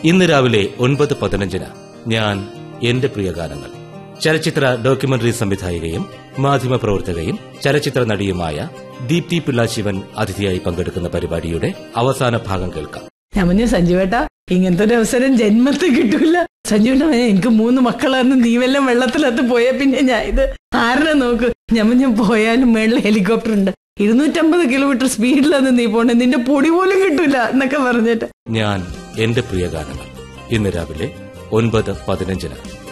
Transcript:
ഇന്ന് രാവിലെ ഒൻപത് പതിനഞ്ചിന് ഞാൻ എന്റെ പ്രിയ ഗാനങ്ങൾ ചലച്ചിത്ര ഡോക്യുമെന്ററി സംവിധായികയും മാധ്യമപ്രവർത്തകയും ചലച്ചിത്ര നടിയുമായ ദീപ്തി പിള്ളാശിവൻ അതിഥിയായി പങ്കെടുക്കുന്ന പരിപാടിയുടെ അവസാന ഭാഗം കേൾക്കാം ഞാൻ പറഞ്ഞു സഞ്ജുവേട്ട ഇങ്ങനത്തെ ഒരു അവസരം ജന്മത്തിൽ കിട്ടൂല സഞ്ജുവേട്ട പറഞ്ഞു, എനിക്ക് മൂന്ന് മക്കളായിരുന്നു നീ വല്ലതും വെള്ളത്തിലത്ത് പോയാ പിന്നെ ഞാൻ ഇത് ആരെ നോക്ക് ഞാൻ പറഞ്ഞു പോയാലും മേളിൽ ഹെലികോപ്റ്റർ ഉണ്ട് ഇരുന്നൂറ്റമ്പത് കിലോമീറ്റർ സ്പീഡിലാണ് നീ പോണേ നിന്റെ പൊടി പോലും കിട്ടൂല എന്നൊക്കെ പറഞ്ഞിട്ട് ഞാൻ എന്റെ പ്രിയ ഗാനങ്ങൾ ഇന്ന് രാവിലെ ഒൻപത് പതിനഞ്ചിന്